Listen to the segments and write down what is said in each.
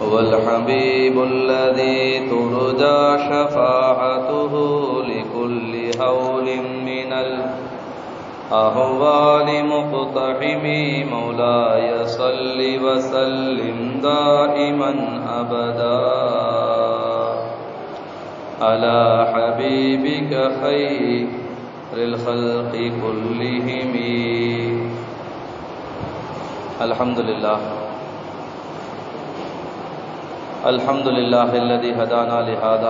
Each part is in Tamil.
هو الحبيب الذي ترجى شفاعته لكل هول من الأهوال مقتحم مولاي صل وسلم دائما أبدا على حبيبك خير الخلق كلهم الحمد لله الحمد لله الذي هدانا لهذا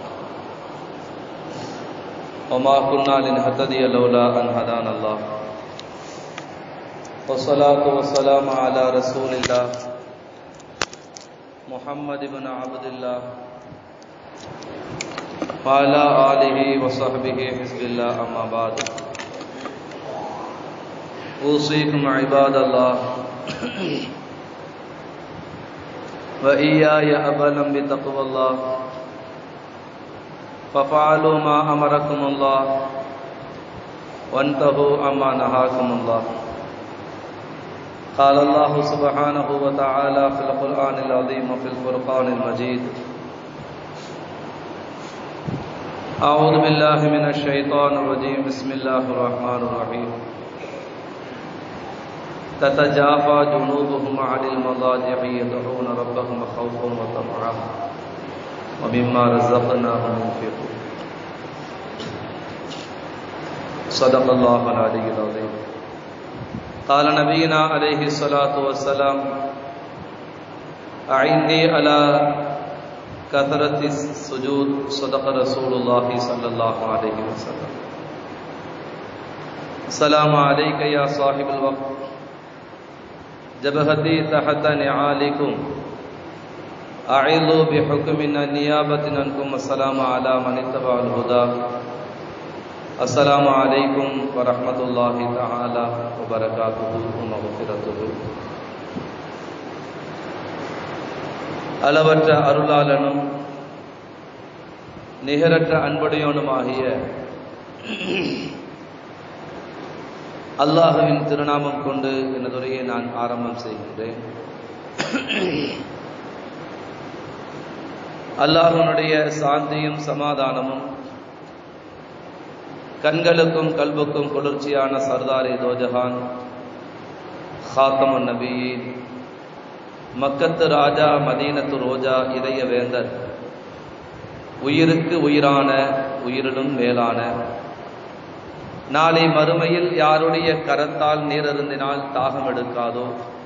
وما كنا لنهتدي لولا أن هدانا الله والصلاة والسلام على رسول الله محمد بن عبد الله وعلى آله وصحبه حزب الله أما بعد أوصيكم عباد الله وإياي أبلا بتقوى الله ففعلوا ما أمركم الله وانتهوا عما نهاكم الله قال الله سبحانه وتعالى في القرآن العظيم وفي الفرقان المجيد أعوذ بالله من الشيطان الرجيم بسم الله الرحمن الرحيم تتجافى جنوبهم عن المضاجع يدعون ربهم خوفا وطمعا ومما رزقناهم ينفقون صدق الله العلي العظيم قال نبينا عليه الصلاة والسلام أعني على كثرة السجود صدق رسول الله صلى الله عليه وسلم السلام عليك يا صاحب الوقت جبهتي تحت نعالكم أعيذوا بحكم النيابة عنكم السلام على من اتبع الهدى السلام عليكم ورحمة الله تعالى وبركاته ومغفرته அளவற்ற அருளாளனும் நிகரற்ற அன்புடையவனுமாகிய அல்லாஹுவின் திருநாமம் கொண்டு எனதுரையை நான் ஆரம்பம் செய்கின்றேன் அல்லாஹனுடைய சாந்தியும் சமாதானமும் கண்களுக்கும் கல்புக்கும் குளிர்ச்சியான சர்தாரி தோஜஹான் ஹாத்தமுன் நபீன் மக்கத்து ராஜா மதீனத்து ரோஜா இதய வேந்தர் உயிருக்கு உயிரான உயிரிலும் மேலான நாளை மறுமையில் யாருடைய கரத்தால் நீரருந்தினால் தாகம் எடுக்காதோ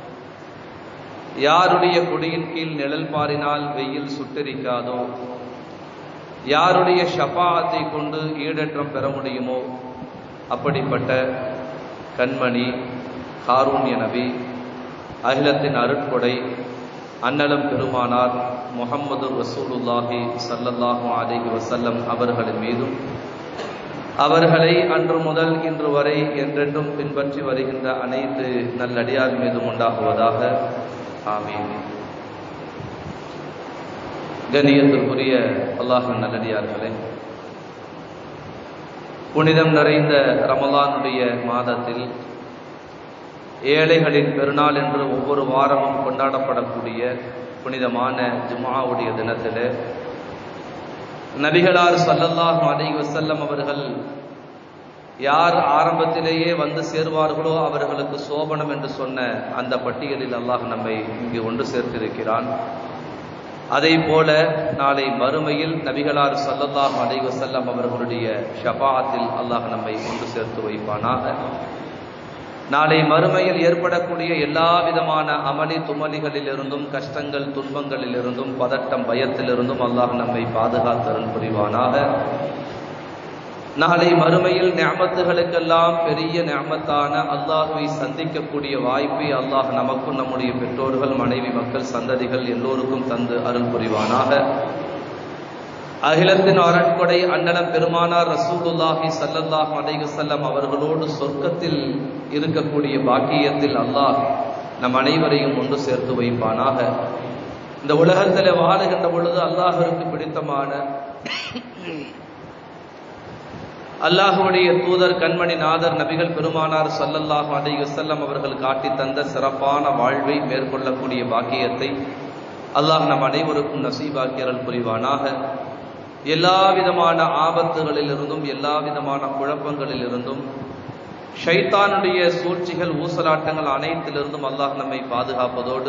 யாருடைய குடியின் கீழ் நிழல் பாரினால் வெயில் சுட்டரிக்காதோ யாருடைய ஷபாத்தை கொண்டு ஈடேற்றம் பெற முடியுமோ அப்படிப்பட்ட கண்மணி காரூண்ய நபி அகிலத்தின் அருட்கொடை அன்னலம் பெருமானார் முகம்மது ரசூலுல்லாஹி சல்லல்லாஹு அலிஹி வசல்லம் அவர்களின் மீதும் அவர்களை அன்று முதல் இன்று வரை என்றென்றும் பின்பற்றி வருகின்ற அனைத்து நல்லடியார் மீதும் உண்டாகுவதாக ஆமீன் கண்ணியத்திற்குரிய அல்லாஹின் நல்லடியார்களே புனிதம் நிறைந்த ரமலானுடைய மாதத்தில் ஏழைகளின் பெருநாள் என்று ஒவ்வொரு வாரமும் கொண்டாடப்படக்கூடிய புனிதமான ஜுமாவுடைய தினத்தில் நபிகளார் சல்லல்லாஹு அலி வசல்லம் அவர்கள் யார் ஆரம்பத்திலேயே வந்து சேர்வார்களோ அவர்களுக்கு சோபனம் என்று சொன்ன அந்த பட்டியலில் அல்லாஹ் நம்மை இங்கு ஒன்று சேர்த்திருக்கிறான் அதை போல நாளை மறுமையில் நபிகளார் சல்லல்லாஹு அலி வசல்லம் அவர்களுடைய ஷபாத்தில் அல்லாஹ் நம்மை ஒன்று சேர்த்து வைப்பானாக நாளை மறுமையில் ஏற்படக்கூடிய எல்லா விதமான அமளி துமலிகளிலிருந்தும் கஷ்டங்கள் துன்பங்களிலிருந்தும் பதட்டம் பயத்திலிருந்தும் அல்லாஹ் நம்மை பாதுகாத்தரன் புரிவானாக நாளை மறுமையில் ஞாபத்துகளுக்கெல்லாம் பெரிய ஞாபத்தான அல்லாஹுவை சந்திக்கக்கூடிய வாய்ப்பை அல்லாஹ் நமக்கும் நம்முடைய பெற்றோர்கள் மனைவி மக்கள் சந்ததிகள் எல்லோருக்கும் தந்து அருள் புரிவானாக அகிலத்தின் அரண்கொடை அண்ணலம் பெருமானார் ரசூலுல்லாஹி சல்லல்லாஹ் அலைவசல்லம் அவர்களோடு சொர்க்கத்தில் இருக்கக்கூடிய பாக்கியத்தில் அல்லாஹ் நம் அனைவரையும் ஒன்று சேர்த்து வைப்பானாக இந்த உலகத்தில் வாழுகின்ற பொழுது அல்லாஹருக்கு பிடித்தமான அல்லாஹுடைய தூதர் கண்மணி நாதர் நபிகள் பெருமானார் சல்லல்லாஹு அலைஹி வஸல்லம் அவர்கள் காட்டி தந்த சிறப்பான வாழ்வை மேற்கொள்ளக்கூடிய பாக்கியத்தை அல்லாஹ் நம் அனைவருக்கும் நசீபாக்கியரல் புரிவானாக எல்லா விதமான ஆபத்துகளிலிருந்தும் எல்லா விதமான குழப்பங்களிலிருந்தும் ஷைத்தானுடைய சூழ்ச்சிகள் ஊசலாட்டங்கள் அனைத்திலிருந்தும் அல்லாஹ் நம்மை பாதுகாப்பதோடு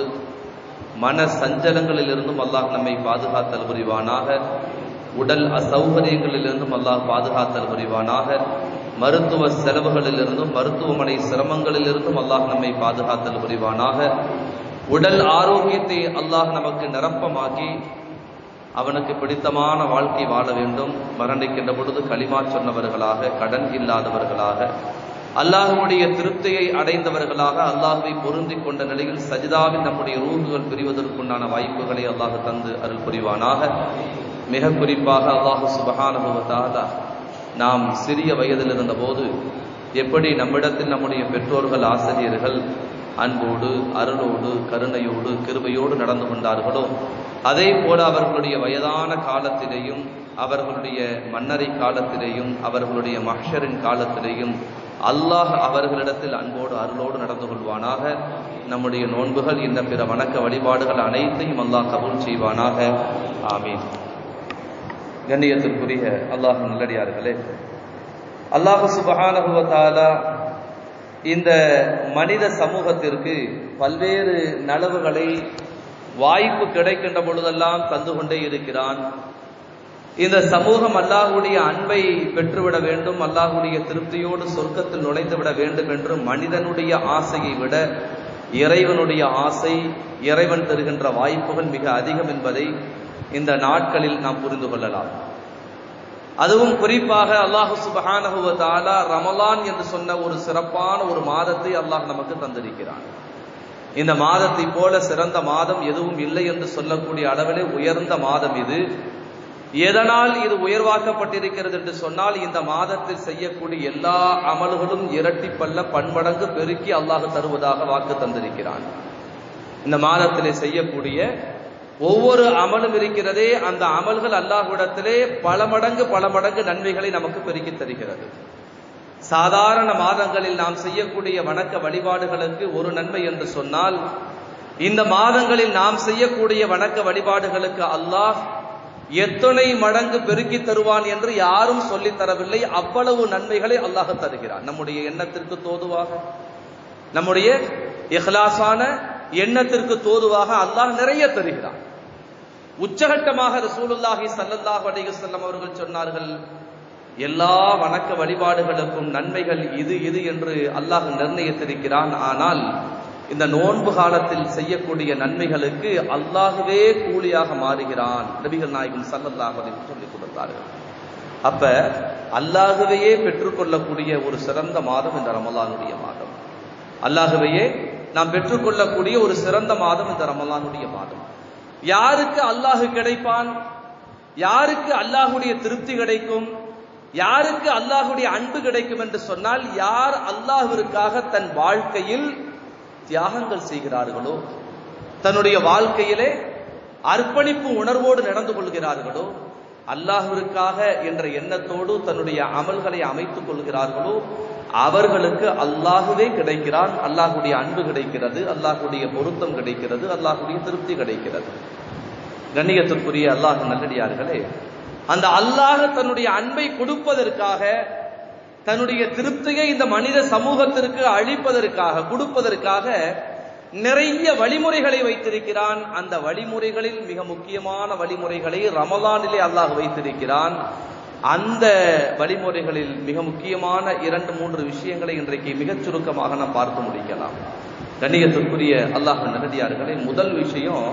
மன சஞ்சலங்களிலிருந்தும் அல்லாஹ் நம்மை பாதுகாத்தல் புரிவானாக உடல் அசௌகரியங்களிலிருந்தும் அல்லாஹ் பாதுகாத்தல் புரிவானாக மருத்துவ செலவுகளிலிருந்தும் மருத்துவமனை சிரமங்களிலிருந்தும் அல்லாஹ் நம்மை பாதுகாத்தல் புரிவானாக உடல் ஆரோக்கியத்தை அல்லாஹ் நமக்கு நிரப்பமாக்கி அவனுக்கு பிடித்தமான வாழ்க்கை வாழ வேண்டும் மரணிக்கின்ற பொழுது களிமா சொன்னவர்களாக கடன் இல்லாதவர்களாக அல்லாஹுடைய திருப்தியை அடைந்தவர்களாக அல்லாஹுவை பொருந்திக் கொண்ட நிலையில் சஜிதாவில் நம்முடைய ரூகுகள் பிரிவதற்குண்டான வாய்ப்புகளை அல்லாஹ் தந்து அருள் புரிவானாக மிக குறிப்பாக அல்லாஹு சுபகானுபவத்தால நாம் சிறிய வயதில் இருந்தபோது எப்படி நம்மிடத்தில் நம்முடைய பெற்றோர்கள் ஆசிரியர்கள் அன்போடு அருளோடு கருணையோடு கிருபையோடு நடந்து கொண்டார்களோ அதே போல அவர்களுடைய வயதான காலத்திலேயும் அவர்களுடைய மன்னரை காலத்திலேயும் அவர்களுடைய மஹ்ஷரின் காலத்திலேயும் அல்லாஹ் அவர்களிடத்தில் அன்போடு அருளோடு நடந்து கொள்வானாக நம்முடைய நோன்புகள் இன்ன பிற வணக்க வழிபாடுகள் அனைத்தையும் அல்லாஹ் கபூல் செய்வானாக ஆமீன் கண்ணியத்திற்குரிய அல்லாஹ் நல்லடியார்களே அல்லாஹு சுபஹானகுவத்தாலா இந்த மனித சமூகத்திற்கு பல்வேறு நலவுகளை வாய்ப்பு கிடைக்கின்ற பொழுதெல்லாம் தந்து கொண்டே இருக்கிறான் இந்த சமூகம் அல்லாஹுடைய அன்பை பெற்றுவிட வேண்டும் அல்லாஹுடைய திருப்தியோடு சொர்க்கத்தில் நுழைந்து விட வேண்டும் என்று மனிதனுடைய ஆசையை விட இறைவனுடைய ஆசை இறைவன் தருகின்ற வாய்ப்புகள் மிக அதிகம் என்பதை இந்த நாட்களில் நாம் புரிந்து கொள்ளலாம் அதுவும் குறிப்பாக அல்லாஹு சுபஹானஹுவதாலா ரமலான் என்று சொன்ன ஒரு சிறப்பான ஒரு மாதத்தை அல்லாஹ் நமக்கு தந்திருக்கிறான் இந்த மாதத்தை போல சிறந்த மாதம் எதுவும் இல்லை என்று சொல்லக்கூடிய அளவிலே உயர்ந்த மாதம் இது எதனால் இது உயர்வாக்கப்பட்டிருக்கிறது என்று சொன்னால் இந்த மாதத்தில் செய்யக்கூடிய எல்லா அமல்களும் இரட்டிப்பல்ல பன்மடங்கு பெருக்கி அல்லாஹ் தருவதாக வாக்கு தந்திருக்கிறான் இந்த மாதத்திலே செய்யக்கூடிய ஒவ்வொரு அமலும் இருக்கிறதே அந்த அமல்கள் அல்லாஹ்விடத்திலே பல மடங்கு பல மடங்கு நன்மைகளை நமக்கு பெருக்கி தருகிறது சாதாரண மாதங்களில் நாம் செய்யக்கூடிய வணக்க வழிபாடுகளுக்கு ஒரு நன்மை என்று சொன்னால் இந்த மாதங்களில் நாம் செய்யக்கூடிய வணக்க வழிபாடுகளுக்கு அல்லாஹ் எத்தனை மடங்கு பெருக்கி தருவான் என்று யாரும் சொல்லித் தரவில்லை அவ்வளவு நன்மைகளை அல்லாஹ் தருகிறான் நம்முடைய எண்ணத்திற்கு தோதுவாக நம்முடைய இஹ்லாசான எண்ணத்திற்கு தோதுவாக அல்லாஹ் நிறைய தருகிறான் உச்சகட்டமாக ரசூலுல்லாஹி சல்லல்லாஹு அலைஹி வஸல்லம் அவர்கள் சொன்னார்கள் எல்லா வணக்க வழிபாடுகளுக்கும் நன்மைகள் இது இது என்று அல்லாஹ் நிர்ணயித்திருக்கிறான் ஆனால் இந்த நோன்பு காலத்தில் செய்யக்கூடிய நன்மைகளுக்கு அல்லாஹுவே கூலியாக மாறுகிறான் நபிகள் நாயகம் சல்லல்லாஹு அலைஹி சொல்லிக் கொடுத்தார்கள் அப்ப அல்லாஹுவையே பெற்றுக்கொள்ளக்கூடிய ஒரு சிறந்த மாதம் இந்த ரமலானுடைய மாதம் அல்லாஹுவையே நாம் பெற்றுக்கொள்ளக்கூடிய ஒரு சிறந்த மாதம் இந்த ரமலானுடைய மாதம் யாருக்கு அல்லாஹு கிடைப்பான் யாருக்கு அல்லாஹுடைய திருப்தி கிடைக்கும் யாருக்கு அல்லாஹுடைய அன்பு கிடைக்கும் என்று சொன்னால் யார் அல்லாஹுவிற்காக தன் வாழ்க்கையில் தியாகங்கள் செய்கிறார்களோ தன்னுடைய வாழ்க்கையிலே அர்ப்பணிப்பு உணர்வோடு நடந்து கொள்கிறார்களோ அல்லாஹுவிற்காக என்ற எண்ணத்தோடு தன்னுடைய அமல்களை அமைத்துக் கொள்கிறார்களோ அவர்களுக்கு அல்லாஹுவே கிடைக்கிறான் அல்லாஹுடைய அன்பு கிடைக்கிறது அல்லாஹுடைய பொருத்தம் கிடைக்கிறது அல்லாஹுடைய திருப்தி கிடைக்கிறது கண்ணியத்திற்குரிய அல்லாஹ் நல்லடியார்களே அந்த அல்லாஹ் தன்னுடைய அன்பை கொடுப்பதற்காக தன்னுடைய திருப்தியை இந்த மனித சமூகத்திற்கு அழிப்பதற்காக கொடுப்பதற்காக நிறைய வழிமுறைகளை வைத்திருக்கிறான் அந்த வழிமுறைகளில் மிக முக்கியமான வழிமுறைகளை ரமலானிலே அல்லாஹ் வைத்திருக்கிறான் அந்த வழிமுறைகளில் மிக முக்கியமான இரண்டு மூன்று விஷயங்களை இன்றைக்கு மிகச் சுருக்கமாக நாம் பார்க்க முடிக்கலாம் கண்ணியத்திற்குரிய அல்லாஹ் நல்லடியார்களே முதல் விஷயம்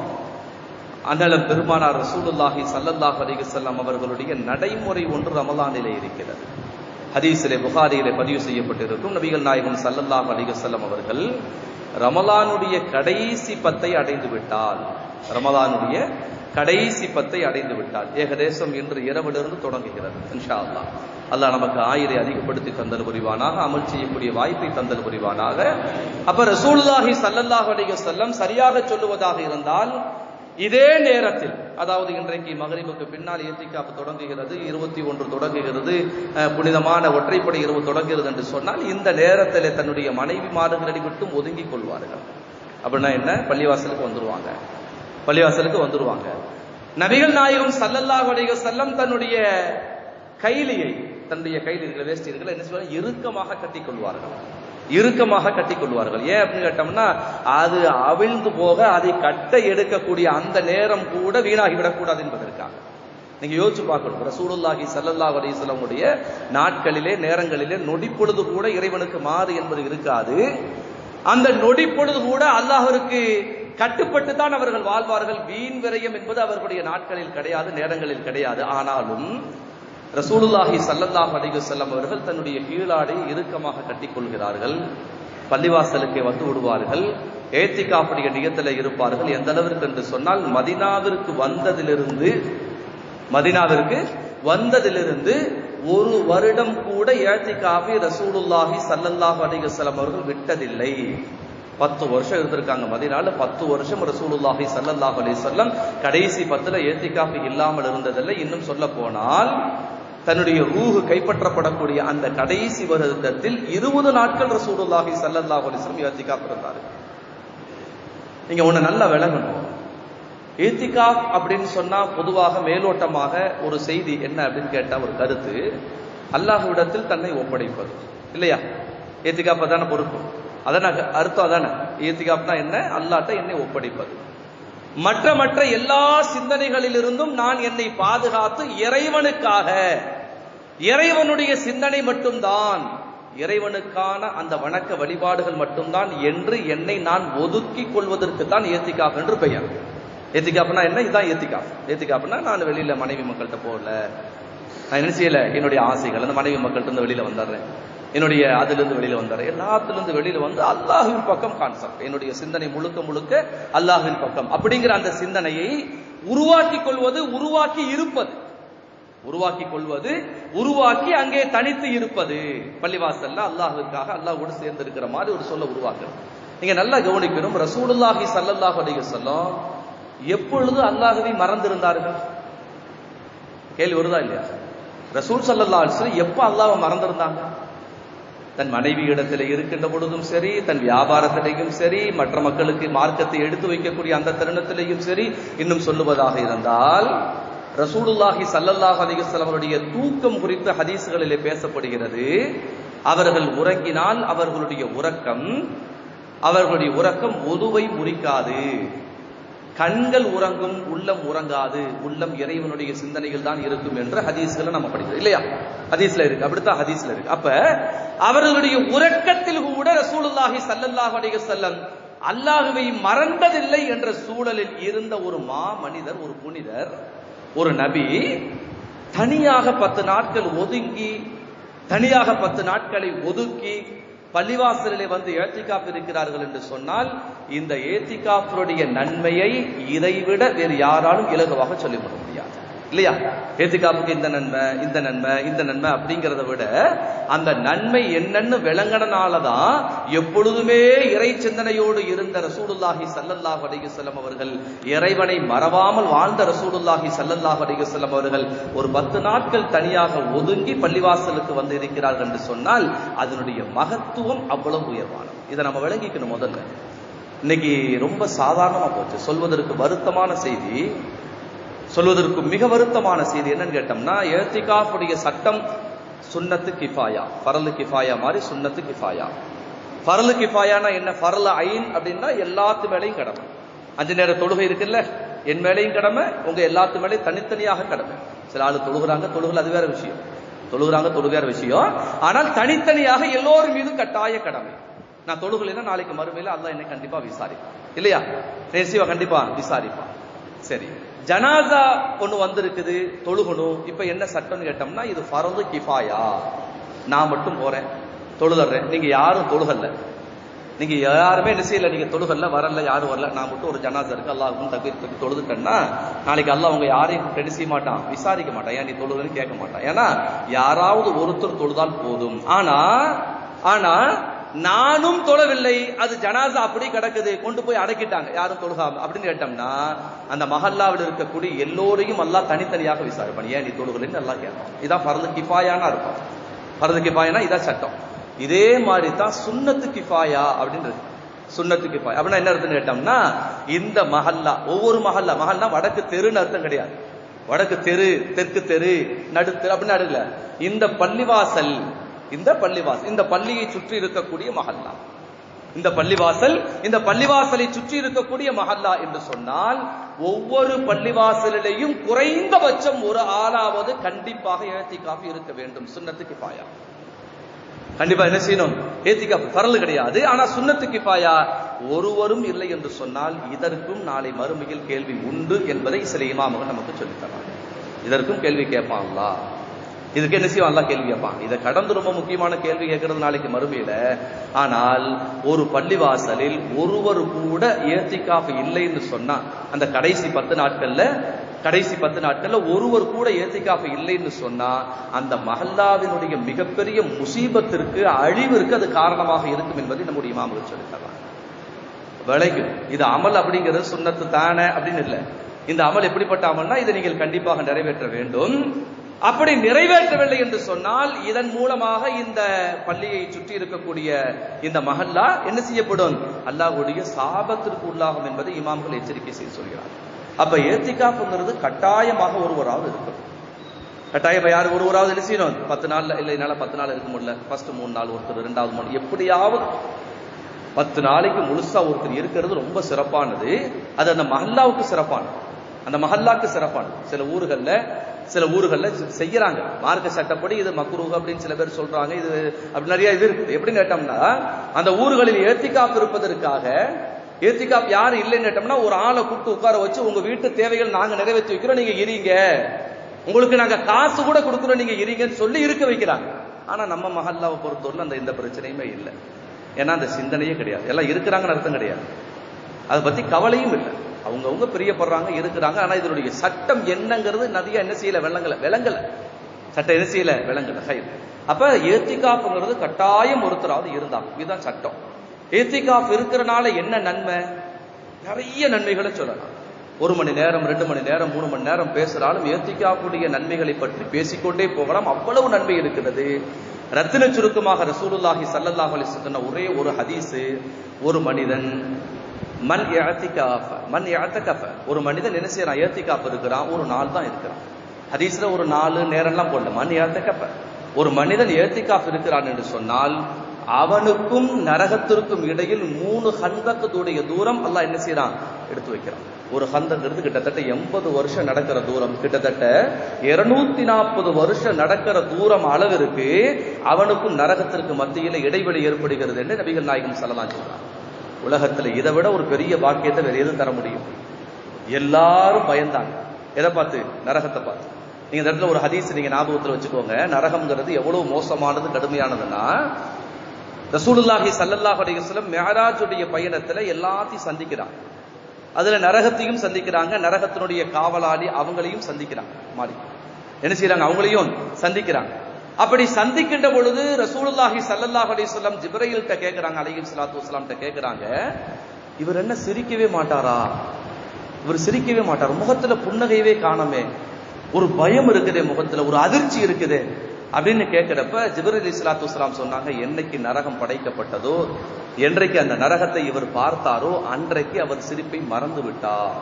அண்ணலம் பெருமானார் ரசூலுல்லாஹி சல்லல்லாஹ் அலிகசல்லாம் அவர்களுடைய நடைமுறை ஒன்று ரமலானிலே இருக்கிறது ஹதீஸிலே புகாரியிலே பதிவு செய்யப்பட்டிருக்கும் நபிகள் நாயகம் சல்லல்லாஹ் அலிகசல்லம் அவர்கள் ரமலானுடைய கடைசி பத்தை அடைந்து விட்டால் ரமலானுடைய கடைசி பத்தை அடைந்து விட்டால் ஏகதேசம் இன்று இரவிலிருந்து தொடங்குகிறது இன்ஷா அல்லாஹ் அல்லாஹ் நமக்கு ஆயிரை அதிகப்படுத்தி தந்தல் புரிவானாக அமல் செய்யக்கூடிய வாய்ப்பை தந்தல் புரிவானாக அப்ப ரசூலுல்லாஹி சல்லல்லாஹு அலைஹி வஸல்லம் சரியாக சொல்லுவதாக இருந்தால் இதே நேரத்தில் அதாவது இன்றைக்கு மகரிபுக்கு பின்னால் ஏத்திக்காப்பு தொடங்குகிறது இருபத்தி ஒன்று தொடங்குகிறது அஹ், புனிதமான ஒற்றைப்படை இரவு தொடங்குகிறது என்று சொன்னால் இந்த நேரத்தில் தன்னுடைய மனைவி மாடுகளை விட்டும் ஒதுங்கிக் கொள்வார்கள் அப்படின்னா என்ன பள்ளிவாசலுக்கு வந்துருவாங்க பள்ளிவாசலுக்கு வந்துருவாங்க நபிகள் நாயகம் சல்லல்லாஹு அலைஹி வஸல்லம் தன்னுடைய கைலியை தன்னுடைய கையில் இருக்கிற வேஷ்டி இருக்கிற என்ன சொல்றாங்க இறுக்கமாக கட்டிக் கொள்வார்கள் இறுக்கமாக கட்டிக் கொள்வார்கள் ஏன் அப்படின்னு கேட்டோம்னா அது அவிழ்ந்து போக அதை கட்ட எடுக்கக்கூடிய அந்த நேரம் கூட வீணாகி விடக்கூடாது என்பதற்காக நீங்க யோசிச்சு பார்க்கணும் ரசூலுல்லாஹி ஸல்லல்லாஹு அலைஹி வஸல்லமுடைய நாட்களிலே நேரங்களிலே நொடி பொழுது கூட இறைவனுக்கு மாறு என்பது இருக்காது அந்த நொடி பொழுது கூட அல்லாஹ்விற்கு கட்டுப்பட்டு தான் அவர்கள் வாழ்வார்கள் வீண் விரயம் என்பது அவர்களுடைய நாட்களில் கிடையாது நேரங்களில் கிடையாது ஆனாலும் ரசூலுல்லாஹி ஸல்லல்லாஹு அலைஹி வஸல்லம் அவர்கள் தன்னுடைய கீழாடை இறுக்கமாக கட்டிக்கொள்கிறார்கள் பள்ளிவாசலுக்கு வந்து விடுவார்கள் ஏத்திகாப்புடைய நியத்தில் இருப்பார்கள் எந்த அளவிற்கு என்று சொன்னால் மதினாவிற்கு வந்ததிலிருந்து மதினாவிற்கு வந்ததிலிருந்து ஒரு வருடம் கூட ஏத்திகாவை ரசூலுல்லாஹி ஸல்லல்லாஹு அலைஹி வஸல்லம் அவர்கள் விட்டதில்லை பத்து வருஷம் இருந்திருக்காங்க மதினால பத்து வருஷம் ரசூலுல்லாஹி ஸல்லல்லாஹு அலைஹி வஸல்லம் கடைசி பத்துல ஏத்திகாஃபி இல்லாமல் இருந்ததில்லை இன்னும் சொல்ல போனால் தன்னுடைய ரூஹு கைப்பற்றப்படக்கூடிய அந்த கடைசி வருடத்தில் இருபது நாட்கள் ரசூலுல்லாஹி ஸல்லல்லாஹு அலைஹி வஸல்லம் ஏத்திகாஃப் இருந்தார் நீங்க ஒண்ணு நல்லா விளங்கணும் ஏத்திகாஃப் அப்படின்னு சொன்னா பொதுவாக மேலோட்டமாக ஒரு செய்தி என்ன அப்படின்னு கேட்டா ஒரு கருத்து அல்லாஹ்விடத்தில் தன்னை ஒப்படைப்பது இல்லையா ஏத்திகாஃப் தானே பொறுப்பு அதான அர்த்தம் அதானே ஏத்திகாப்னா என்ன அல்லாட்ட என்னை ஒப்படைப்பது மற்ற மற்ற எல்லா சிந்தனைகளிலிருந்தும் நான் என்னை பாதுகாத்து இறைவனுக்காக இறைவனுடைய சிந்தனை மட்டும்தான் இறைவனுக்கான அந்த வணக்க வழிபாடுகள் மட்டும்தான் என்று என்னை நான் ஒதுக்கிக் கொள்வதற்கு தான் ஏத்திகாப் என்று பெயர் ஏத்திகாப்னா என்ன இதுதான் ஏத்திகாப் ஏத்திகாப்னா நான் வெளியில மனைவி மக்கள்கிட்ட போகல நான் என்ன செய்யல என்னுடைய ஆசைகள் அந்த மனைவி மக்கள்கிட்ட இருந்து வெளியில வந்துடுறேன் என்னுடைய அதிலிருந்து வெளியில வந்தார் எல்லாத்திலிருந்து வெளியில வந்து அல்லாஹுவின் பக்கம் கான்செப்ட் என்னுடைய சிந்தனை முழுக்க முழுக்க அல்லாஹுவின் பக்கம் அப்படிங்கிற அந்த சிந்தனையை உருவாக்கி கொள்வது உருவாக்கி இருப்பது உருவாக்கி கொள்வது உருவாக்கி அங்கே தனித்து இருப்பது பள்ளிவாசல்ல அல்லாஹுக்காக அல்லாஹோடு சேர்ந்து இருக்கிற மாதிரி ஒரு சொல்ல உருவாக்கணும் நீங்க நல்லா கவனிக்கணும் ரசூலுல்லாஹி ஸல்லல்லாஹு அலைஹி வஸல்லம் எப்பொழுது அல்லாஹுவை மறந்திருந்தார்கள் கேள்வி வருதா இல்லையா ரசூல் ஸல்லல்லாஹு அலைஹி வஸல்லம் எப்ப அல்லாஹ்வை மறந்திருந்தாங்க தன் மனைவி இடத்துல இருக்கின்ற பொழுதும் சரி தன் வியாபாரத்திலையும் சரி மற்ற மக்களுக்கு மார்க்கத்தை எடுத்து வைக்கக்கூடிய அந்த தருணத்திலையும் சரி இன்னும் சொல்லுவதாக இருந்தால் ரசூலுல்லாஹி சல்லல்லாஹ் அலிகஸ்லாம் அவருடைய தூக்கம் குறித்த ஹதீஸ்களிலே பேசப்படுகிறது அவர்கள் உறங்கினால் அவர்களுடைய உறக்கம் அவர்களுடைய உறக்கம் ஒதுவை முறிக்காது கண்கள் உறங்கும் உள்ளம் உறங்காது உள்ளம் இறைவனுடைய சிந்தனைகள் தான் இருக்கும் என்று ஹதீஸ்களை நம்ம படிக்கிறோம் இல்லையா ஹதீஸ்ல இருக்கு அப்படித்தான் ஹதீஸ்ல இருக்கு அப்ப அவர்களுடைய உறக்கத்தில் கூட ரசூலுல்லாஹி சல்லல்லாஹு அலைஹி வஸல்லம் அல்லாஹுவை மறந்ததில்லை என்ற சூழலில் இருந்த ஒரு மா மனிதர் ஒரு புனிதர் ஒரு நபி தனியாக பத்து நாட்கள் ஒதுங்கி தனியாக பத்து நாட்களை ஒதுக்கி பள்ளிவாசலிலே வந்து ஏத்திகாப் இருக்கிறார்கள் என்று சொன்னால் இந்த ஏத்திகாஃபருடைய நன்மையை இதைவிட வேறு யாராலும் இலகுவாக சொல்லிவிட முடியாது இல்லையா ஏத்திகாப்புக்கு இந்த நன்மை இந்த நன்மை இந்த நன்மை அப்படிங்கிறத விட அந்த நன்மை என்னன்னு விளங்கினாலதான் எப்பொழுதுமே இறை சிந்தனையோடு இருந்த ரசூலுல்லாஹி சல்லல்லாஹு அலைஹி வஸல்லம் அவர்கள் இறைவனை மறவாமல் வாழ்ந்த ரசூலுல்லாஹி சல்லல்லாஹு அலைஹி வஸல்லம் அவர்கள் ஒரு பத்து நாட்கள் தனியாக ஒதுங்கி பள்ளிவாசலுக்கு வந்து இருக்கிறார்கள் என்று சொன்னால் அதனுடைய மகத்துவம் அவ்வளவு உயர்வானது இதை நம்ம விளங்கிக்கணும் முதல்ல இன்னைக்கு ரொம்ப சாதாரணமா போச்சு சொல்வதற்கு வருத்தமான செய்தி சொல்வதற்கு மிக வருத்தமான செய்தி என்னன்னு கேட்டோம்னா ஏத்திகாஃபுடைய சட்டம் சுன்னத்து கிஃபாயா ஃபரலு கிஃபாயா மாதிரி சுன்னத்து கிஃபாயா ஃபரலு கிஃபாயானா என்ன ஃபரல ஐன் அப்படின்னா எல்லாத்து மேலையும் கடமை அஞ்சு நேர தொழுகை இருக்குல்ல என் மேலையும் கடமை உங்க எல்லாத்து மேலையும் தனித்தனியாக கடமை சில ஆளு தொழுகிறாங்க தொழுகல் அது வேற விஷயம் தொழுகிறாங்க தொழுக வேற விஷயம் ஆனால் தனித்தனியாக எல்லோரும் மீதும் கட்டாய கடமை நான் தொழுகலைன்னா நாளைக்கு மறுமையில அல்லாஹ் என்னை கண்டிப்பா விசாரிப்பான் இல்லையா ரேசிவா கண்டிப்பா விசாரிப்பான் சரி ஜனாசா ஒண்ணு வந்திருக்குது தொழுகணும் இப்ப என்ன சட்டம்னு கேட்டோம்னா இது ஃபரது கிஃபாயா நான் மட்டும் போறேன் தொழுதர்றேன் நீங்க யாரும் தொழுகல்ல நீங்க யாருமே என்ன செய்யல நீங்க தொழுகல்ல வரல யாரும் வரல நான் மட்டும் ஒரு ஜனாசா இருக்கு அல்லாஹுக்கும் தகுதி தொழுதுட்டேன்னா நாளைக்கு அல்லாஹ் அவங்க யாரையும் டெடி செய்ய மாட்டான் விசாரிக்க மாட்டான் ஏன் நீ தொழுதுன்னு கேட்க மாட்டான் ஏன்னா யாராவது ஒருத்தர் தொழுதால் போதும் ஆனா ஆனா நானும் தொழவில்லை அது ஜனாசா அப்படி கிடக்குது கொண்டு போய் அடக்கிட்டாங்க யாரும் தொழுகாம அப்படின்னு கேட்டோம்னா அந்த மஹல்லாவில் இருக்கக்கூடிய எல்லோரையும் எல்லாம் தனித்தனியாக விசாரிப்பான் ஏன் நீ தொழுகலைன்னு எல்லாம் கேட்பான் இதான் ஃபரது கிஃபாயானா இருக்கும் ஃபரது கிஃபாயானா இதான் சட்டம் இதே மாதிரி தான் சுன்னத்து கிஃபாயா அப்படின்றது சுண்ணத்துக்கு பாய் அப்படின்னா என்ன அர்த்தம் கேட்டோம்னா இந்த மஹல்லா ஒவ்வொரு மஹல்லா மஹல்லா வடக்கு தெருன்னு அர்த்தம் கிடையாது வடக்கு தெரு தெற்கு தெரு நடுத்தெரு அப்படின்னு அடுக்கல இந்த பள்ளிவாசல் இந்த பள்ளிவாசல் இந்த பள்ளியை சுற்றி இருக்கக்கூடிய மஹல்லா இந்த பள்ளிவாசல் இந்த பள்ளிவாசலை சுற்றி இருக்கக்கூடிய மஹல்லா என்று சொன்னால் ஒவ்வொரு பள்ளிவாசலிலேயும் குறைந்தபட்சம் ஒரு ஆளாவது கண்டிப்பாக ஏத்திக்காஃப் இருக்க வேண்டும் சுண்ணத்துக்கு பாயா கண்டிப்பா என்ன செய்யணும் ஏத்திக்காஃப் பரல் கிடையாது ஆனா சுண்ணத்துக்கு பாயா ஒருவரும் இல்லை என்று சொன்னால் இதற்கும் நாளை மறுமையில் கேள்வி உண்டு என்பதை சில இமாமகள் நமக்கு சொல்லித் தராங்க இதற்கும் கேள்வி கேட்பான் அல்லாஹ் இதுக்கு என்ன செய்வான் அல்லாஹ் கேள்வி கேட்பான் இதை கடந்து ரொம்ப முக்கியமான கேள்வி கேட்கறது நாளைக்கு மறுமையில ஆனால் ஒரு பள்ளிவாசலில் ஒருவர் கூட ஏத்திக்காஃப் இல்லைன்னு சொன்னா அந்த கடைசி பத்து நாட்கள்ல கடைசி பத்து நாட்கள்ல ஒருவர் கூட ஏத்திக்காஃப் இல்லைன்னு சொன்னா அந்த மஹல்லாவினுடைய மிகப்பெரிய முசீபத்திற்கு அழிவிற்கு அது காரணமாக இருக்கும் என்பதை நம்முடைய இமாமுகள் சொல்லித்தராங்க விளைக்கும் இது அமல் அப்படிங்கிறது சுண்ணத்து தானே அப்படின்னு இல்லை இந்த அமல் எப்படிப்பட்ட அமல்னா இதை நீங்கள் கண்டிப்பாக நிறைவேற்ற வேண்டும் அப்படி நிறைவேற்றவில்லை என்று சொன்னால் இதன் மூலமாக இந்த பள்ளியை சுற்றி இருக்கக்கூடிய இந்த மஹல்லா என்ன செய்யப்படும் அல்லாஹ்வுடைய சாபத்திற்கு உள்ளாகும் என்பதை இமாம்கள் எச்சரிக்கை செய்து சொல்கிறார் அப்ப ஏத்திகாப்புங்கிறது கட்டாயமாக ஒருவராவது இருக்கும் கட்டாயம் யார் ஒருவராவது என்ன செய்யணும் பத்து நாள்ல இல்லை என்னால பத்து நாள் இருக்க முடியல ஃபர்ஸ்ட் மூணு நாள் ஒருத்தர் ரெண்டாவது மூணு எப்படியாவது பத்து நாளைக்கு முழுசா ஒருத்தர் இருக்கிறது ரொம்ப சிறப்பானது அது அந்த மஹல்லாவுக்கு சிறப்பானது அந்த மஹல்லாக்கு சிறப்பானது சில ஊர்கள்ல சில ஊர்கள்ல செய்யறாங்க மார்க்க சட்டப்படி இது மக்ரூஹ் அப்படின்னு சில பேர் சொல்றாங்க இது அப்படி நிறைய இது இருக்குது எப்படின்னு கேட்டோம்னா அந்த ஊர்களில் ஏத்திகாப் இருப்பதற்காக ஏத்திகாப் யாரும் இல்லைன்னு கேட்டோம்னா ஒரு ஆளை கூப்பிட்டு உட்கார வச்சு உங்க வீட்டு தேவைகள் நாங்க நிறைவேற்றி வைக்கிறோம் நீங்க இருங்க உங்களுக்கு நாங்க காசு கூட கொடுக்குறோம் நீங்க இருங்கன்னு சொல்லி இருக்க வைக்கிறாங்க ஆனா நம்ம மஹல்லாவை பொறுத்தவரையில் அந்த எந்த பிரச்சனையுமே இல்லை ஏன்னா அந்த சிந்தனையே கிடையாது எல்லாம் இருக்கிறாங்கன்னு அர்த்தம் கிடையாது அதை பத்தி கவலையும் இல்லை அவங்கவுங்க பிரியப்படுறாங்க இருக்கிறாங்க ஆனா இதனுடைய சட்டம் என்னங்கிறது நிறைய என்ன செய்யல விளங்கல விளங்கல சட்டம் என்ன செய்யல விளங்கல ஹை அப்ப ஏத்திகாப்புங்கிறது கட்டாயம் ஒருத்தராவது இருந்தாங்க இதுதான் சட்டம் ஏத்திகாப் இருக்கிறனால என்ன நன்மை நிறைய நன்மைகளை சொல்லலாம் ஒரு மணி நேரம் ரெண்டு மணி நேரம் மூணு மணி நேரம் பேசுறாலும் ஏத்திகாப்புடைய நன்மைகளை பற்றி பேசிக்கொண்டே போகலாம் அவ்வளவு நன்மை இருக்கிறது ரத்தின சுருக்கமாக ரசூலுல்லாஹி சல்லல்லாஹு அலைஹி சொன்ன ஒரே ஒரு ஹதீஸ் ஒரு மனிதன் மன் இஅத்திகாஃப மன் இஅத்தகஃப ஒரு மனிதன் என்ன செய்யறான் இஅத்திகாஃப் இருக்கிறான் ஒரு நாள் தான் இருக்கிறான் ஹதீஸ்ல ஒரு நாலு நேரம்லாம் போடல மன் இஅத்தகஃப ஒரு மனிதன் இஅத்திகாஃப் இருக்கிறான் என்று சொன்னால் அவனுக்கும் நரகத்திற்கும் இடையில் மூணு ஹந்தகத்துடைய தூரம் அல்லாஹ் என்ன செய்யறான் எடுத்து வைக்கிறான் ஒரு ஹந்தங்கிறது கிட்டத்தட்ட எண்பது வருஷம் நடக்கிற தூரம் கிட்டத்தட்ட இருநூத்தி நாற்பது வருஷம் நடக்கிற தூரம் அளவிற்கு அவனுக்கும் நரகத்திற்கு மத்தியில இடைவெளி ஏற்படுகிறது என்று நபிகள் நாயகம் சொல்லலாம் சொல்றான் உலகத்துல இதை விட ஒரு பெரிய பாக்கியத்தை வேற எதுவும் தர முடியும் எல்லாரும் பயந்தாங்க எதை பார்த்து நரகத்தை பார்த்து நீங்க இந்த இடத்துல ஒரு ஹதீஸ் நீங்க ஞாபகத்துல வச்சுக்கோங்க நரகம்ங்கிறது எவ்வளவு மோசமானது கடுமையானதுன்னா ரசூலுல்லாஹி சல்லல்லாஹு அலைஹி வஸல்லம் மிஅராஜுடைய பயணத்துல எல்லாத்தையும் சந்திக்கிறாங்க அதுல நரகத்தையும் சந்திக்கிறாங்க நரகத்தினுடைய காவலாளி அவங்களையும் சந்திக்கிறாங்க மாறி என்ன செய்யறாங்க அவங்களையும் சந்திக்கிறாங்க அப்படி சந்திக்கின்ற பொழுது ரசூலுல்லாஹி சல்லல்லாஹு அலைஹி வஸல்லம் ஜிப்ரையில்கிட்ட கேக்குறாங்க அலைஹி ஸலாத்து வஸலாம்ட்ட கேக்குறாங்க இவர் என்ன சிரிக்கவே மாட்டாரா இவர் சிரிக்கவே மாட்டார் முகத்துல புன்னகையவே காணமே ஒரு பயம் இருக்குதே முகத்துல ஒரு அதிர்ச்சி இருக்குதே அப்படின்னு கேட்கிறப்ப ஜிபர் அலி சலாத்து வலாம் சொன்னாங்க என்னைக்கு நரகம் படைக்கப்பட்டதோ என்றைக்கு அந்த நரகத்தை இவர் பார்த்தாரோ அன்றைக்கு அவர் சிரிப்பை மறந்து விட்டார்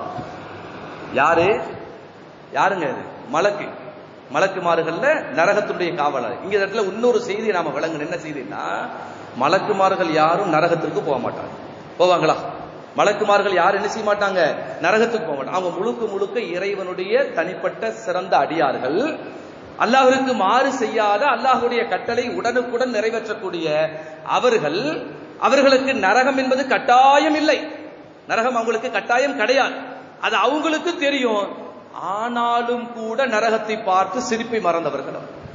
யாரு யாருங்க இது மலக்கு மலக்குமார்கள்ல நரகத்துடைய காவலர் இங்க இந்த இடத்துல இன்னொரு செய்தி நாம விளங்கணும் என்ன செய்தின்னா மலக்குமார்கள் யாரும் நரகத்திற்கு போக மாட்டாங்க போவாங்களா மலக்குமார்கள் யாரும் என்ன செய்ய மாட்டாங்க நரகத்துக்கு போக மாட்டாங்க அவங்க முழுக்க முழுக்க இறைவனுடைய தனிப்பட்ட சிறந்த அடியார்கள் அல்லாஹிற்கு மாறு செய்யாத அல்லாஹுடைய கட்டளை உடனுக்குடன் நிறைவேற்றக்கூடிய அவர்கள் அவர்களுக்கு நரகம் என்பது கட்டாயம் இல்லை நரகம் அவங்களுக்கு கட்டாயம் கிடையாது அது அவங்களுக்கு தெரியும் ஆனாலும் கூட நரகத்தை பார்த்து சிரிப்பை மறந்தவர்கள்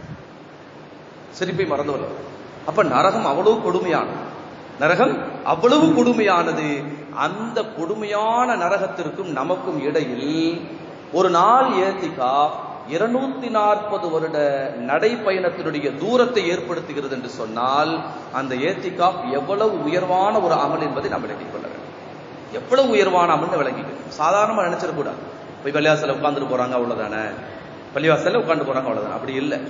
சிரிப்பை மறந்தவர்கள் அப்ப நரகம் அவ்வளவு கொடுமையானது நரகம் அவ்வளவு கொடுமையானது அந்த கொடுமையான நரகத்திற்கும் நமக்கும் இடையில் ஒரு நாள் ஏத்திகா இருநூத்தி நாற்பது வருட நடைப்பயணத்தினுடைய தூரத்தை ஏற்படுத்துகிறது என்று சொன்னால் அந்த ஏத்திகாப் எவ்வளவு உயர்வான ஒரு அமல் என்பதை நாம் விளங்கிக் கொள்ள வேண்டும் எவ்வளவு உயர்வான அமல்னு விளங்கிக்கணும் சாதாரணமா நினைச்சிடக்கூடாது போய் பள்ளிவாசல உட்காந்துட்டு போறாங்க அவ்வளவுதானே பள்ளிவாசல்ல உட்காந்து போறாங்க அவ்வளவுதானே அப்படி இல்லை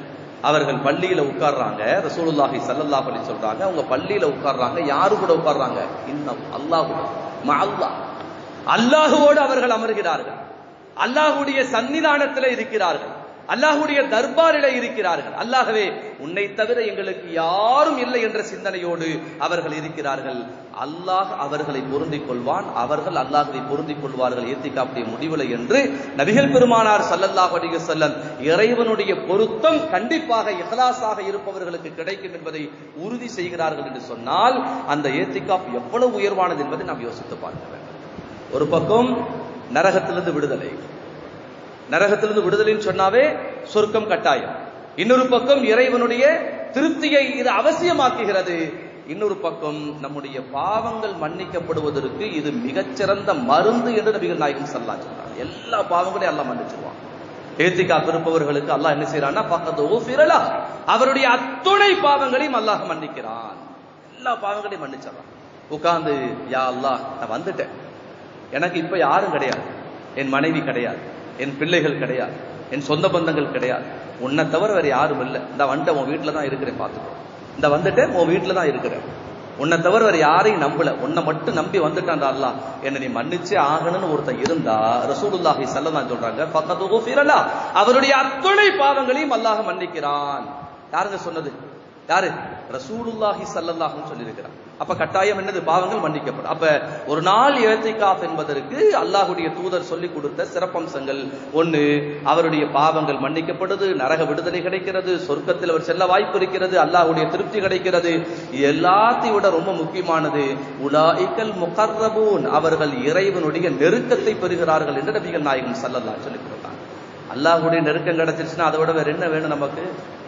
அவர்கள் பள்ளியில உட்கார்றாங்க ரசூலுல்லாஹி ஸல்லல்லாஹு அலைஹி சொல்றாங்க அவங்க பள்ளியில உட்கார்றாங்க யாரு கூட உட்கார்றாங்க இன்னும் அல்லாஹ் அல்லாஹ் அல்லாஹுவோடு அவர்கள் அமர்கிறார்கள் அல்லாஹுடைய சன்னிதானத்தில் இருக்கிறார்கள் அல்லாஹுடைய தர்பாரில இருக்கிறார்கள் அல்லாகவே உன்னை தவிர எங்களுக்கு யாரும் இல்லை என்ற சிந்தனையோடு அவர்கள் இருக்கிறார்கள் அல்லாஹ் அவர்களை பொருந்திக் கொள்வான் அவர்கள் அல்லாஹை பொருந்திக் கொள்வார்கள் ஏத்திக்காப்புடைய முடிவில்லை என்று நபிகள் பெருமானார் சல்லல்லாஹு அலைஹி வஸல்லம் இறைவனுடைய பொருத்தம் கண்டிப்பாக இஹ்லாஸாக இருப்பவர்களுக்கு கிடைக்கும் என்பதை உறுதி செய்கிறார்கள் என்று சொன்னால் அந்த ஏத்திகாப் எவ்வளவு உயர்வானது என்பதை நாம் யோசித்து பார்க்க வேண்டும் ஒரு பக்கம் நரகத்திலிருந்து விடுதலை நரகத்திலிருந்து விடுதலைன்னு சொன்னாவே சொர்க்கம் கட்டாயம் இன்னொரு பக்கம் இறைவனுடைய திருப்தியை இது அவசியமாக்குகிறது இன்னொரு பக்கம் நம்முடைய பாவங்கள் மன்னிக்கப்படுவதற்கு இது மிகச்சிறந்த மருந்து என்று நபிகள் நாயகம் சொல்லலாம் சொல்றாங்க எல்லா பாவங்களையும் எல்லாம் மன்னிச்சிருவான் ஏத்திகா இருப்பவர்களுக்கு அல்லாஹ் என்ன செய்யறான்னா பக்கத்து ஓஃபிரலா அவருடைய அத்துணை பாவங்களையும் அல்லாஹ் மன்னிக்கிறான் எல்லா பாவங்களையும் மன்னிச்சிடறான் உட்கார்ந்து யா அல்லாஹ் நான் வந்துட்டேன் எனக்கு இப்ப யாரும் கிடையாது என் மனைவி கிடையாது என் பிள்ளைகள் கிடையாது என் சொந்த பந்தங்கள் கிடையாது உன்னை தவிர வேற யாரும் இல்லை இந்த வந்துட்டேன் உன் வீட்டில் தான் இருக்கிறேன் பார்த்துக்கோ இந்த வந்துட்டேன் உன் வீட்டில் தான் இருக்கிறேன் உன்னை தவிர வேற யாரையும் நம்பல உன்னை மட்டும் நம்பி வந்துட்டான்டா அல்லா என்ன நீ மன்னிச்சே ஆகணும்னு ஒருத்தன் இருந்தா ரசூலுல்லாஹி சல்லதான் சொல்றாங்க பக்கத்து ஊஃபிரலா அவருடைய அத்துணை பாவங்களையும் அல்லாஹ் மன்னிக்கிறான் யாருங்க சொன்னது யாரு ரசூலுல்லாஹி சல்லல்லாஹுன்னு சொல்லியிருக்கிறான் அப்ப கட்டாயம் என்னது பாவங்கள் மன்னிக்கப்படும் அப்ப ஒரு நாள் ஏத்திகாஃப் என்பதற்கு அல்லாஹுடைய தூதர் சொல்லிக் கொடுத்த சிறப்பம்சங்கள் ஒண்ணு அவருடைய பாவங்கள் மன்னிக்கப்படுது நரக விடுதலை கிடைக்கிறது சொர்க்கத்தில் அவர் செல்ல வாய்ப்பு இருக்கிறது அல்லாஹுடைய திருப்தி கிடைக்கிறது எல்லாத்தையும் விட ரொம்ப முக்கியமானது உலாய்கல் முகர்ரபூன் அவர்கள் இறைவனுடைய நெருக்கத்தை பெறுகிறார்கள் என்று நபிகள் நாயகம் சல்லல்லா சொல்லிக் கொடுத்தாங்க அல்லாஹுடைய நெருக்கம் கிடைச்சிருச்சுன்னா அதை விட வேற என்ன வேணும் நமக்கு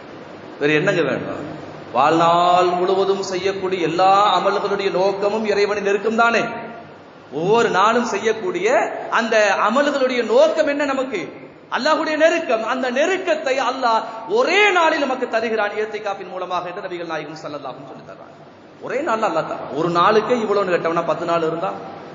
வேற என்னங்க வேணும் வாழ்நாள் முழுவதும் செய்யக்கூடிய எல்லா அமல்களுடைய நோக்கமும் இறைவனின் நெருக்கம் தானே ஒவ்வொரு நாளும் செய்யக்கூடிய அந்த அமல்களுடைய நோக்கம் என்ன நமக்கு அல்லாஹுடைய நெருக்கம் அந்த நெருக்கத்தை அல்லாஹ் ஒரே நாளில் நமக்கு தருகிறான் ஏத்திகாப்பின் மூலமாக என்று நபிகள் நாயகம் சல்லல்லாஹும் சொல்லி தர்றாங்க ஒரே நாள் அல்லா தரான் ஒரு நாளுக்கே இவ்வளவு கேட்டவனா பத்து நாள் இருந்தா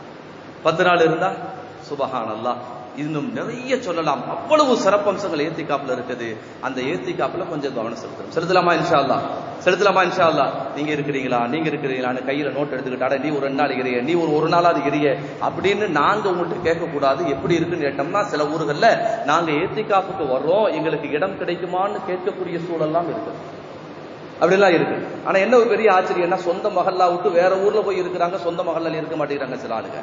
பத்து நாள் இருந்தா சுபஹான் அல்லாஹ் இன்னும் நிறைய சொல்லலாம் அவ்வளவு சிறப்பம்சங்கள் ஏத்திக்காப்புல இருக்குது அந்த ஏத்திக்காப்புல கொஞ்சம் கவனம் செலுத்தணும் செலுத்தலாமா இன்ஷா அல்லா செலுத்தலாமா இன்ஷா அல்லா நீங்க இருக்கிறீங்களா நீங்க இருக்கிறீங்களான்னு கையில நோட் எடுத்துக்கிட்டாட நீ ஒரு ரெண்டு நாள் இரிய நீ ஒரு ஒரு நாளாவது இரிய அப்படின்னு நாங்க உங்கள்கிட்ட கேட்க கூடாது எப்படி இருக்குன்னு கேட்டோம்னா சில ஊர்கள்ல நாங்க ஏத்திக்காப்புக்கு வர்றோம் எங்களுக்கு இடம் கிடைக்குமான்னு கேட்கக்கூடிய சூழல்லாம் இருக்குது அப்படிலாம் இருக்கு ஆனா என்ன ஒரு பெரிய ஆச்சரியம்னா சொந்த மகல்லா விட்டு வேற ஊர்ல போய் இருக்கிறாங்க சொந்த மகல்ல இருக்க மாட்டேங்கிறாங்க சில ஆளுங்க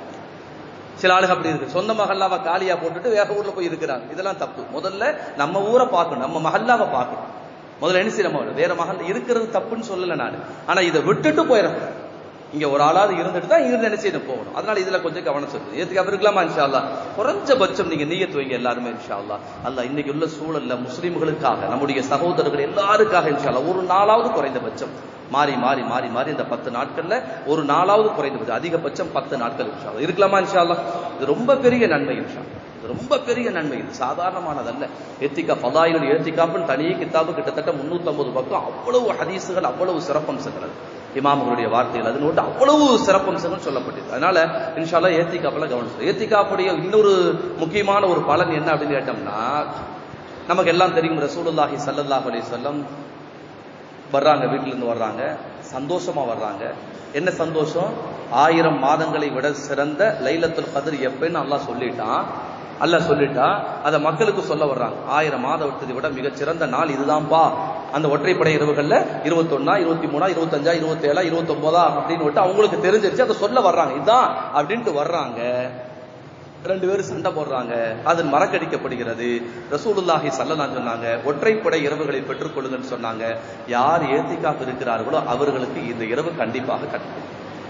சில ஆளுங்க அப்படி இருக்கு சொந்த மகல்லாவை காலியா போட்டுட்டு வேற ஊர்ல போய் இருக்கிறாங்க இதெல்லாம் தப்பு முதல்ல நம்ம ஊரை பார்க்கணும் நம்ம மகல்லாவை பார்க்கணும் முதல்ல என்ன செய்யணும் வேற மகல் இருக்கிறது தப்புன்னு சொல்லல நான் ஆனா இதை விட்டுட்டு போயிடணும் இங்க ஒரு ஆளாவது இருந்துட்டு தான் இருந்து என்ன செய்யணும் போகணும் அதனால இதுல கொஞ்சம் கவனம் செலுத்து ஏத்துக்கு அவர் இருக்கலாமா இன்ஷா அல்லா குறைஞ்சபட்சம் நீங்க நீயத்து வைங்க எல்லாருமே இன்ஷா அல்லா அல்ல இன்னைக்கு உள்ள சூழல்ல முஸ்லிம்களுக்காக நம்முடைய சகோதரர்கள் எல்லாருக்காக இன்ஷா அல்லா ஒரு நாளாவது குறைந்தபட்சம் மாறி மாறி மாறி மாறி இந்த பத்து நாட்கள்ல ஒரு நாளாவது குறைந்தபட்சம் அதிகபட்சம் பத்து நாட்கள் இன்ஷா அல்லா இருக்கலாமா இன்ஷா அல்லா இது ரொம்ப பெரிய நன்மை இன்ஷா இது ரொம்ப பெரிய நன்மை இது சாதாரணமானதல்ல ஏத்திகா பதாயில் ஏத்திகாப்புன்னு தனியே கித்தாபு கிட்டத்தட்ட முன்னூத்தி பக்கம் அவ்வளவு ஹதீஸுகள் அவ்வளவு சிறப்பம்சங்கள் அது இமாம்களுடைய வார்த்தைகள் அது நோட்டு அவ்வளவு சிறப்பம்சங்கள் சொல்லப்பட்டிருக்கு அதனால இன்ஷால்லா ஏத்திகாப்பில் கவனிச்சு ஏத்திகாப்புடைய இன்னொரு முக்கியமான ஒரு பலன் என்ன அப்படின்னு கேட்டோம்னா நமக்கு எல்லாம் தெரியும் ரசூலுல்லாஹி சல்லல்லாஹு அலைஹி வஸல்லம் வர்றாங்க வீட்டுல இருந்து வர்றாங்க சந்தோஷமா வர்றாங்க என்ன சந்தோஷம் ஆயிரம் மாதங்களை விட சிறந்த லைலத்துல் கதிர் எப்பன்னு அல்லாஹ் சொல்லிட்டான் அல்லாஹ் சொல்லிட்டா அதை மக்களுக்கு சொல்ல வர்றாங்க ஆயிரம் மாதத்தை விட மிகச் சிறந்த நாள் இதுதான்ப்பா அந்த ஒற்றைப்படை இரவுகள்ல இருபத்தொன்னா இருபத்தி மூணா இருபத்தஞ்சா இருபத்தேழா இருபத்தொன்பதா அப்படின்னு விட்டு அவங்களுக்கு தெரிஞ்சிருச்சு அதை சொல்ல வர்றாங்க இதுதான் அப்படின்ட்டு வர்றாங்க ரெண்டு பேரும் சண்டை போடுறாங்க அது மறக்கடிக்கப்படுகிறது ரசூலுல்லாஹி சல்லலாம் சொன்னாங்க ஒற்றைப்படை இரவுகளை பெற்றுக்கொள்ளுங்கன்னு சொன்னாங்க யார் ஏத்திகாப் இருக்கிறார்களோ அவர்களுக்கு இந்த இரவு கண்டிப்பாக கிடைக்கும்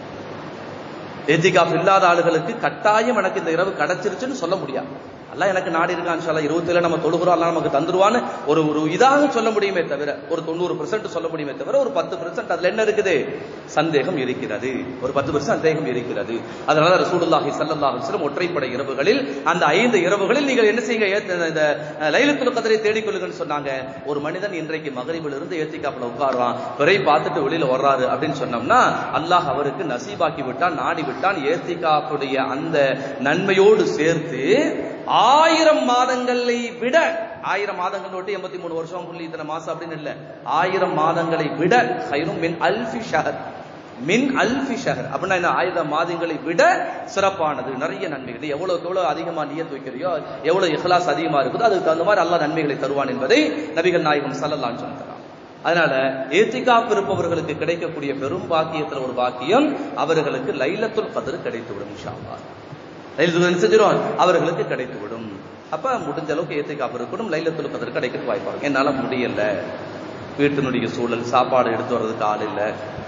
ஏத்திகாப் இல்லாத ஆளுகளுக்கு கட்டாயம் எனக்கு இந்த இரவு கிடைச்சிருச்சுன்னு சொல்ல முடியாது அல்ல எனக்கு நாடி இருக்கான்னு சொல்ல இருபத்தில நம்ம தொழுகிறோம் அல்ல நமக்கு தந்துருவான்னு ஒரு ஒரு இதாக சொல்ல முடியுமே தவிர ஒரு தொண்ணூறு பெர்சென்ட் சொல்ல முடியுமே தவிர ஒரு பத்து பெர்சென்ட் அதுல என்ன இருக்குது சந்தேகம் இருக்கிறது ஒரு பத்து பெர்சென்ட் சந்தேகம் இருக்கிறது அதனால ரசூலுல்லாஹி ஸல்லல்லாஹு அலைஹி வஸல்லம் ஒற்றைப்படை இரவுகளில் அந்த ஐந்து இரவுகளில் நீங்கள் என்ன செய்யுங்க ஏத்த- இந்த லைலத்துல் கதரை தேடிக்கொள்ளுங்கன்னு சொன்னாங்க ஒரு மனிதன் இன்றைக்கு மகரிபில் இருந்து ஏத்திக்காப்புல உட்கார்றான் பிறை பார்த்துட்டு வெளியில வர்றாரு அப்படின்னு சொன்னோம்னா அல்லாஹ் அவருக்கு நசீபாக்கி விட்டான் நாடி விட்டான் ஏத்திகாப்புடைய அந்த நன்மையோடு சேர்த்து ஆயிரம் மாதங்களை விட ஆயிரம் மாதங்கள் விட்டு எண்பத்தி மூணு வருஷம் புள்ளி இத்தனை மாசம் அப்படின்னு இல்ல ஆயிரம் மாதங்களை விட ஹைரும் மின் அல்ஃபி ஷஹர் மின் அல்ஃபி ஷஹர் அப்படின்னா என்ன ஆயிரம் மாதங்களை விட சிறப்பானது நிறைய நன்மைகள் நீ எவ்வளவுக்கு எவ்வளவு அதிகமா நியத் வைக்கிறியோ எவ்வளவு இஹ்லாஸ் அதிகமா இருக்குதோ அதுக்கு தகுந்த மாதிரி அல்லாஹ் நன்மைகளை தருவான் என்பதை நபிகள் நாயகம் ஸல்லல்லாஹு சொன்னார் அதனால ஏத்திகாப் இருப்பவர்களுக்கு கிடைக்கக்கூடிய பெரும் பாக்கியத்துல ஒரு பாக்கியம் அவர்களுக்கு லைலத்துல் கதிர் கிடைத்துவிடும் இன்ஷா அல்லாஹ் லைலத்துல் கதிர் செஞ்சிரும் அவர்களுக்கு கிடைத்துவிடும் அப்ப முடிஞ்ச அளவுக்கு ஏத்திகாப் இருக்கணும் லைலத்துல் கதிர் கிடைக்க வாய்ப்பாங்க என்னால முடியல வீட்டினுடைய சூழல் சாப்பாடு எடுத்து வர்றதுக்கு ஆள் இல்லை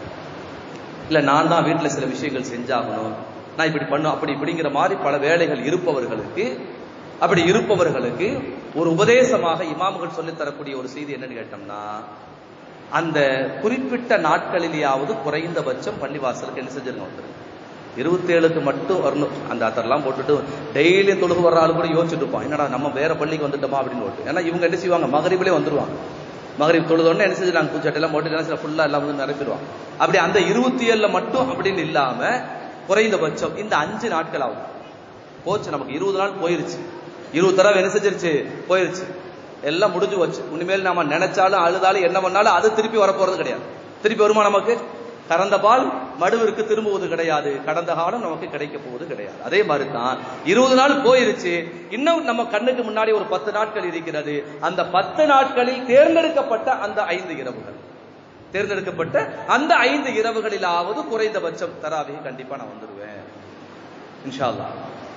இல்ல நான் தான் வீட்டுல சில விஷயங்கள் செஞ்சாகணும் நான் இப்படி பண்ணும் அப்படி இப்படிங்கிற மாதிரி பல வேலைகள் இருப்பவர்களுக்கு அப்படி இருப்பவர்களுக்கு ஒரு உபதேசமாக இமாம்கள் சொல்லித் தரக்கூடிய ஒரு செய்தி என்னன்னு கேட்டோம்னா அந்த குறிப்பிட்ட நாட்களிலேயாவது குறைந்தபட்சம் பள்ளிவாசலுக்கு என்ன செஞ்சிருங்க வந்துருங்க இருபத்தேழுக்கு மட்டும் வரணும் அந்த அத்தரெல்லாம் போட்டுட்டு டெய்லி தொழுகு வர்ற ஆளு கூட யோசிச்சுட்டு இருப்பான் என்னடா நம்ம வேற பள்ளிக்கு வந்துட்டோமா அப்படின்னு போட்டு ஏன்னா இவங்க என்ன செய்வாங்க மகரிபிலே வந்துருவாங்க மகரிப் தொழுதோடனே என்ன செஞ்சு நாங்கள் பூச்சட்டெல்லாம் போட்டு என்ன ஃபுல்லாக எல்லாம் வந்து நிரப்பிடுவாங்க அப்படி அந்த இருபத்தி ஏழுல மட்டும் அப்படின்னு இல்லாம குறைந்தபட்சம் இந்த அஞ்சு நாட்கள் ஆகும் போச்சு நமக்கு இருபது நாள் போயிருச்சு இருபது தடவை என்ன செஞ்சிருச்சு போயிருச்சு எல்லாம் முடிஞ்சு போச்சு இனிமேல் நாம நினைச்சாலும் அழுதாலும் என்ன பண்ணாலும் அது திருப்பி வரப்போறது கிடையாது திருப்பி வருமா நமக்கு கறந்த பால் மடுவிற்கு திரும்புவது கிடையாது கடந்த காலம் நமக்கு கிடைக்க போவது கிடையாது அதே மாதிரி தான் இருபது நாள் போயிருச்சு இன்னும் நம்ம கண்ணுக்கு முன்னாடி ஒரு பத்து நாட்கள் இருக்கிறது அந்த பத்து நாட்களில் தேர்ந்தெடுக்கப்பட்ட அந்த ஐந்து இரவுகள் தேர்ந்தெடுக்கப்பட்ட அந்த ஐந்து இரவுகளிலாவது குறைந்தபட்சம் தராவி கண்டிப்பா நான் வந்துடுவேன் இன்ஷா அல்லாஹ்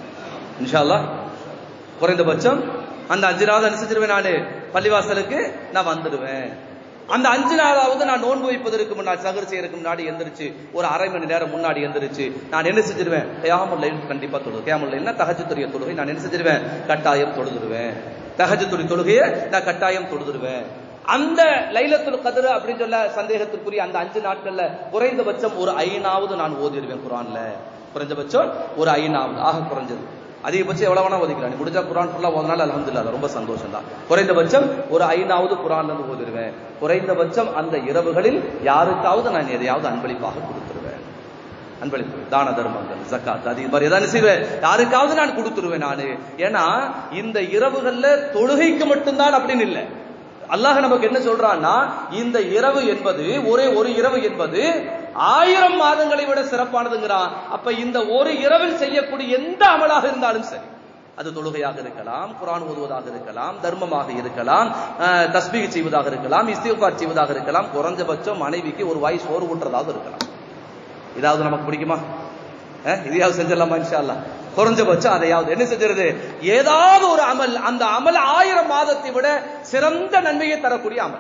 இன்ஷா அல்லாஹ் குறைந்தபட்சம் அந்த அஞ்சு நாள் அனுசரிச்சிருவேன் நானு பள்ளிவாசலுக்கு நான் வந்துடுவேன் அந்த அஞ்சு நாளாவது நான் நோன்பு வைப்பதற்கு முன்னாடி சகர் செய்யறதுக்கு முன்னாடி எந்திரிச்சு ஒரு அரை மணி நேரம் முன்னாடி எந்திரிச்சு நான் என்ன செஞ்சிருவேன் கேமுல்லை கண்டிப்பா தொழுது கேமுல்லை என்ன தகஜத்துடைய தொழுகை நான் என்ன செஞ்சிருவேன் கட்டாயம் தொழுதுருவேன் தகஜத்துடைய தொழுகையை நான் கட்டாயம் தொழுதுருவேன் அந்த லைலத்துல் கதிர் அப்படின்னு சொல்ல சந்தேகத்திற்குரிய அந்த அஞ்சு நாட்கள்ல குறைந்தபட்சம் ஒரு ஐநாவது நான் ஓதிடுவேன் குரான்ல குறைஞ்சபட்சம் ஒரு ஐநாவது ஆக குறைஞ்சது அதிகபட்சம் எவ்வளவு வேணா ஓதிக்கலாம் நீ முடிஞ்சா குரான் ஃபுல்லா ஓதனால அலமதுல்லா ரொம்ப சந்தோஷம் தான் குறைந்தபட்சம் ஒரு ஐந்தாவது குரான்ல இருந்து ஓதிடுவேன் குறைந்தபட்சம் அந்த இரவுகளில் யாருக்காவது நான் எதையாவது அன்பளிப்பாக கொடுத்துருவேன் அன்பளிப்பு தான தர்மங்கள் ஜக்காத் அது மாதிரி எதாவது செய்வேன் யாருக்காவது நான் கொடுத்துருவேன் நானு ஏன்னா இந்த இரவுகள்ல தொழுகைக்கு மட்டும்தான் அப்படின்னு இல்லை அல்லாஹ் நமக்கு என்ன சொல்றான்னா இந்த இரவு என்பது ஒரே ஒரு இரவு என்பது ஆயிரம் மாதங்களை விட சிறப்பானதுங்கிறான் அப்ப இந்த ஒரு இரவில் செய்யக்கூடிய எந்த அமலாக இருந்தாலும் சரி அது தொழுகையாக இருக்கலாம் குரான் ஓதுவதாக இருக்கலாம் தர்மமாக இருக்கலாம் தஸ்பீக செய்வதாக இருக்கலாம் இஸ்திகார் செய்வதாக இருக்கலாம் குறைஞ்சபட்சம் மனைவிக்கு ஒரு வாய் சோறு ஊட்டுறதாக இருக்கலாம் இதாவது நமக்கு பிடிக்குமா இதையாவது செஞ்சிடலாமா இன்ஷா அல்லா குறைஞ்சபட்சம் அதையாவது என்ன செஞ்சிருது ஏதாவது ஒரு அமல் அந்த அமல் ஆயிரம் மாதத்தை விட சிறந்த நன்மையை தரக்கூடிய அமல்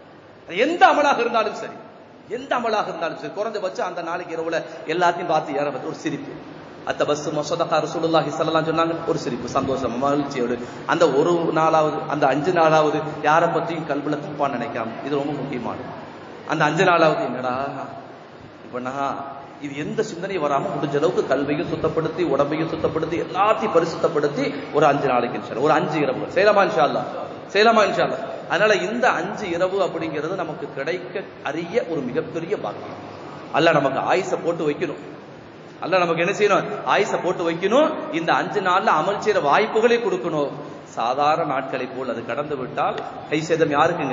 எந்த அமலாக இருந்தாலும் சரி எந்த அமலாக இருந்தாலும் சரி குறைஞ்சபட்சம் அந்த நாளைக்கு இரவுல எல்லாத்தையும் பார்த்து ஏற ஒரு சிரிப்பு அத்த பஸ் மொசதக்கா ரசூலுல்லாஹி ஸல்லல்லாஹு சொன்னாங்க ஒரு சிரிப்பு சந்தோஷம் மகிழ்ச்சியோடு அந்த ஒரு நாளாவது அந்த அஞ்சு நாளாவது யாரை பத்தியும் கல்வில தப்பா நினைக்காம இது ரொம்ப முக்கியமானது அந்த அஞ்சு நாளாவது என்னடா இப்ப நான் இது எந்த சிந்தனையும் வராம முடிஞ்ச அளவுக்கு கல்வியும் சுத்தப்படுத்தி உடம்பையும் சுத்தப்படுத்தி எல்லாத்தையும் பரிசுத்தப்படுத்தி ஒரு அஞ்சு நாளைக்கு இன்ஷா ஒரு அஞ்சு இரவு செய்யலாமா இன்ஷா அல்லா செய்யலாமா இன்ஷா அல்லா அதனால இந்த அஞ்சு இரவு அப்படிங்கிறது நமக்கு கிடைக்க அரிய ஒரு மிகப்பெரிய பாக்கியம் அல்ல நமக்கு ஆயுச போட்டு வைக்கணும் அல்ல நமக்கு என்ன செய்யணும் ஆயுச போட்டு வைக்கணும் இந்த அஞ்சு நாள்ல அமல் செய்யற வாய்ப்புகளை கொடுக்கணும் சாதாரண நாட்களை போல் அது கடந்து விட்டால் கை சேதம் யாருக்குங்க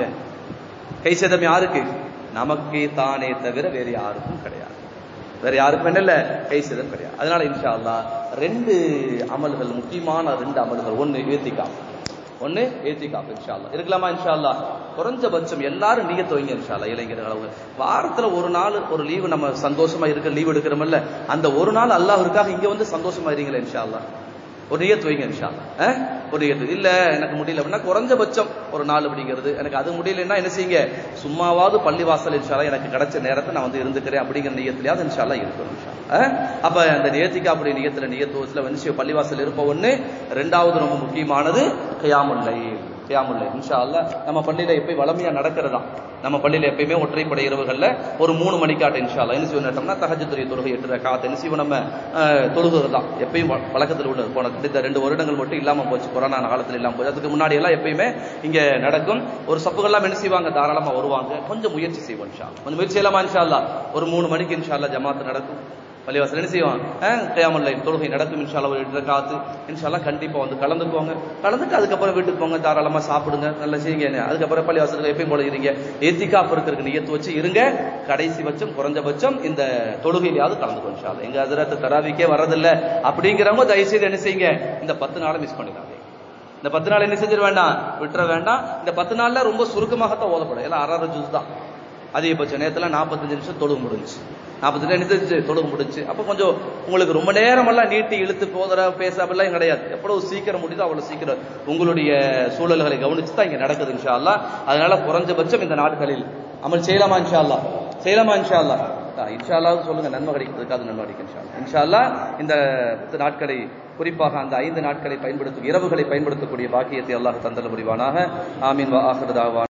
கை சேதம் யாருக்கு நமக்கே தானே தவிர வேறு யாருக்கும் கிடையாது வேற யாருக்கும் என்ன இல்ல கை சேதம் கிடையாது அதனால இன்ஷா அல்லா ரெண்டு அமல்கள் முக்கியமான ரெண்டு அமல்கள் ஒன்னு ஏத்திக்காம் ஒன்னு ஏத்திக்காப் இன்ஷா அல்லா இருக்கலாமா இன்ஷா அல்லா குறைஞ்சபட்சம் எல்லாரும் நீங்க துவங்க இன்ஷா அல்லா இளைஞர்கள் அவங்க வாரத்துல ஒரு நாள் ஒரு லீவு நம்ம சந்தோஷமா இருக்க லீவ் எடுக்கிறோம்ல அந்த ஒரு நாள் அல்லாஹ்வுக்காக இங்க வந்து சந்தோஷமா இருங்களேன் இன்ஷா அல்லா ஒரு நியத் வைங்க இன்ஷா அல்லாஹ் ஒரு நியத்து இல்ல எனக்கு முடியல அப்படின்னா குறைஞ்சபட்சம் ஒரு நாள் அப்படிங்கிறது எனக்கு அது முடியலன்னா என்ன செய்யுங்க சும்மாவாவது பள்ளிவாசல் இன்ஷால்லா எனக்கு கிடைச்ச நேரத்தை நான் வந்து இருந்துக்கிறேன் அப்படிங்கிற நியத்திலேயாவது இன்ஷால்லா இருக்கணும் இன்ஷா அல்லாஹ். அப்ப அந்த நியத்திக்கு அப்படி நியத்துல நியத்துவத்துல வந்து பள்ளிவாசல் இருப்ப ஒண்ணு ரெண்டாவது ரொம்ப முக்கியமானது கியாமுல்லை கியாமுல்லை இன்ஷா அல்லாஹ் நம்ம பள்ளியில எப்பயும் வளமையா நடக்கிறதா நம்ம பள்ளியில எப்பயுமே ஒற்றைப்படை இரவுகள்ல ஒரு மூணு மணிக்காட்ட இன்ஷா அல்லாஹ் என்ன செய்வோம்னா தஹஜத்துடைய தொழுகை எட்டு ரக்காத் என்ன செய்வோம் நம்ம தொழுகிறது தான் எப்பயும் வ- வழக்கத்தில் உள்ளது போன கிட்ட ரெண்டு வருடங்கள் மட்டும் இல்லாம போச்சு கொரோனா காலத்துல இல்லாம போச்சு அதுக்கு முன்னாடி எல்லாம் எப்பயுமே இங்க நடக்கும் ஒரு சப்புகள்லாம் என்ன செய்வாங்க தாராளமா வருவாங்க கொஞ்சம் முயற்சி செய்வோம் இன்ஷா அல்லாஹ். கொஞ்சம் முயற்சி இல்லாம இன்ஷா அல்லாஹ் ஒரு மூணு மணிக்கு இன்ஷா அல்லாஹ் ஜமாத் நடக்கும் பள்ளிவாசல் என்ன செய்வோம் கியாமல்லை தொழுகை நடக்கும் இன்ஷால்லா ஒரு எட்டு காத்து இன்ஷால்லா கண்டிப்பா வந்து கலந்துக்குவாங்க கலந்துட்டு அதுக்கப்புறம் வீட்டுக்கு போங்க தாராளமா சாப்பிடுங்க நல்லா செய்யுங்க அதுக்கப்புறம் பள்ளிவாசலுக்கு எப்பயும் போல இருங்க எத்திகாப்பு இருக்கிறதுக்கு நியத்து வச்சு இருங்க கடைசி பட்சம் குறைஞ்சபட்சம் இந்த தொழுகையிலாவது கலந்துக்கும் இன்ஷால்லா எங்க அதிரத்து தராவிக்கே வர்றதில்ல அப்படிங்கிறவங்க தயவு செய்து என்ன செய்யுங்க இந்த பத்து நாளை மிஸ் பண்ணிடாதீங்க இந்த பத்து நாள் என்ன செஞ்சிட வேண்டாம் விட்டுற வேண்டாம் இந்த பத்து நாள்ல ரொம்ப சுருக்கமாகத்தான் ஓதப்படும் எல்லாம் அரை அரை ஜூஸ் தான் அதிகபட்ச நேரத்தில் நாற்பத்தஞ்சு நிமிஷம் தொழுகு முடிஞ்சு நாற்பத்தஞ்சு நிமிஷம் தொழுகு முடிஞ்சு அப்போ கொஞ்சம் உங்களுக்கு ரொம்ப நேரமெல்லாம் நீட்டி இழுத்து போதற பேச அப்படிலாம் கிடையாது எவ்வளவு சீக்கிரம் முடியுதோ அவ்வளவு சீக்கிரம் உங்களுடைய சூழல்களை கவனிச்சு தான் இங்க நடக்குது இன்ஷா அல்லா அதனால குறைஞ்சபட்சம் இந்த நாட்களில் அமல் செய்யலாமா இன்ஷா அல்லா செய்யலாமா இன்ஷா அல்லா இன்ஷா அல்லாஹ் சொல்லுங்க நன்மை கிடைக்கிறதுக்காக நன்மை கிடைக்கும் இன்ஷா அல்லாஹ். இன்ஷா அல்லாஹ் இந்த பத்து நாட்களை குறிப்பாக அந்த ஐந்து நாட்களை பயன்படுத்தும் இரவுகளை பயன்படுத்தக்கூடிய பாக்கியத்தை அல்லாஹ் தந்தல் புரிவானாக ஆமீன் வா ஆஹிரு தாவானா